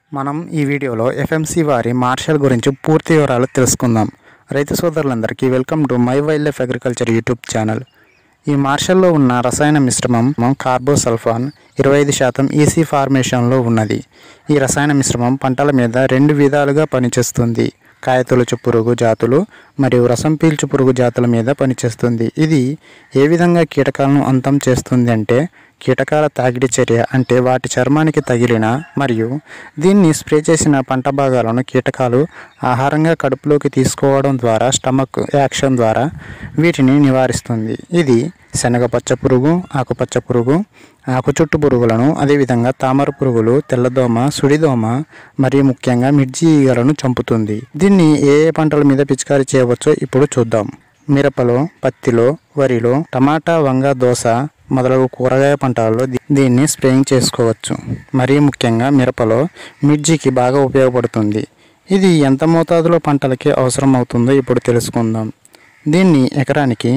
మనం ఈ వీడియోలో ఎఫ్ఎంసి వారి మార్షల్ గురించి పూర్తి వివరాలు తెలుసుకుందాం రైతు సోదరులందరికీ welcome to my wild life agriculture YouTube channel ఈ మార్షల్లో ఉన్న రసాయన మిశ్రమం కార్బోసల్ఫాన్ ఇరవై ఐదు శాతం ఈసీ ఫార్మేషన్లో ఉన్నది ఈ రసాయన మిశ్రమం పంటల మీద రెండు విధాలుగా పనిచేస్తుంది కాయతొలుచు పురుగు జాతులు మరియు రసం పీల్చు పురుగు జాతుల మీద పనిచేస్తుంది ఇది ఏ విధంగా కీటకాలను అంతం చేస్తుంది అంటే కీటకాల తాకిడి చర్య అంటే వాటి చర్మానికి తగిలిన మరియు దీన్ని స్ప్రే చేసిన పంట భాగాలను కీటకాలు ఆహారంగా కడుపులోకి తీసుకోవడం ద్వారా స్టమక్ యాక్షన్ ద్వారా వీటిని నివారిస్తుంది ఇది శనగ పచ్చ పురుగు ఆకుపచ్చ పురుగు ఆకు చుట్టు పురుగులను అదేవిధంగా తామర పురుగులు తెల్లదోమ సుడిదోమ మరియు ముఖ్యంగా మిర్చి ఈగలను చంపుతుంది దీన్ని ఏ ఏ పంటల మీద పిచికారీ చేయవచ్చో ఇప్పుడు చూద్దాం మిరపలో పత్తిలో వరిలో టమాటా వంగ దోస మొదలగు కూరగాయ పంటలలో దీ- దీన్ని స్ప్రేయింగ్ చేసుకోవచ్చు మరీ ముఖ్యంగా మిరపలో మిర్చికి బాగా ఉపయోగపడుతుంది ఇది ఎంత మోతాదులో పంటలకి అవసరం అవుతుందో ఇప్పుడు తెలుసుకుందాం దీన్ని ఎకరానికి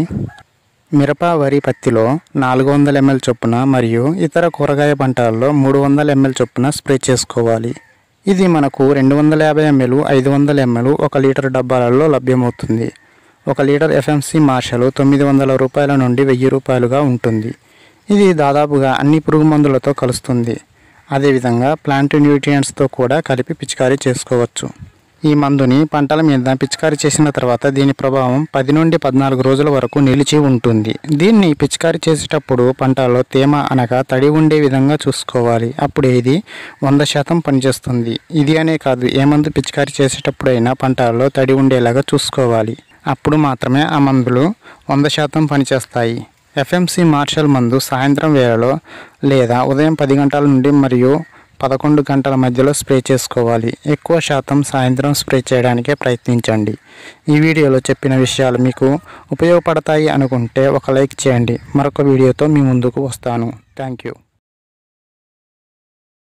మిరప వరి పత్తిలో నాలుగు వందల ఎంఎల్ చొప్పున మరియు ఇతర కూరగాయ పంటలలో మూడు వందల ఎంఎల్ చొప్పున స్ప్రే చేసుకోవాలి ఇది మనకు రెండు వందల యాభై ఎంఎల్ ఐదు వందల ఎంఎల్ ఒక లీటర్ డబ్బాలలో లభ్యమవుతుంది ఒక లీటర్ ఎఫ్ఎంసి మార్షలు తొమ్మిది వందల రూపాయల నుండి వెయ్యి రూపాయలుగా ఉంటుంది ఇది దాదాపుగా అన్ని పురుగు మందులతో కలుస్తుంది అదేవిధంగా ప్లాంట్ న్యూట్రియంట్స్తో కూడా కలిపి పిచికారీ చేసుకోవచ్చు ఈ మందుని పంటల మీద పిచికారీ చేసిన తర్వాత దీని ప్రభావం పది నుండి పద్నాలుగు రోజుల వరకు నిలిచి ఉంటుంది దీన్ని పిచికారీ చేసేటప్పుడు పంటల్లో తేమ అనగా తడి ఉండే విధంగా చూసుకోవాలి అప్పుడే ఇది వంద శాతం పనిచేస్తుంది ఇది అనే కాదు ఏ మందు పిచికారీ చేసేటప్పుడైనా పంటల్లో తడి ఉండేలాగా చూసుకోవాలి అప్పుడు మాత్రమే ఆ మందులు వంద శాతం పనిచేస్తాయి ఎఫ్ఎంసి మార్షల్ మందు సాయంత్రం వేళలో లేదా ఉదయం పది గంటల నుండి మరియు పదకొండు గంటల మధ్యలో స్ప్రే చేసుకోవాలి ఎక్కువ శాతం సాయంత్రం స్ప్రే చేయడానికే ప్రయత్నించండి ఈ వీడియోలో చెప్పిన విషయాలు మీకు ఉపయోగపడతాయి అనుకుంటే ఒక లైక్ చేయండి మరొక వీడియోతో మీ ముందుకు వస్తాను థ్యాంక్ యూ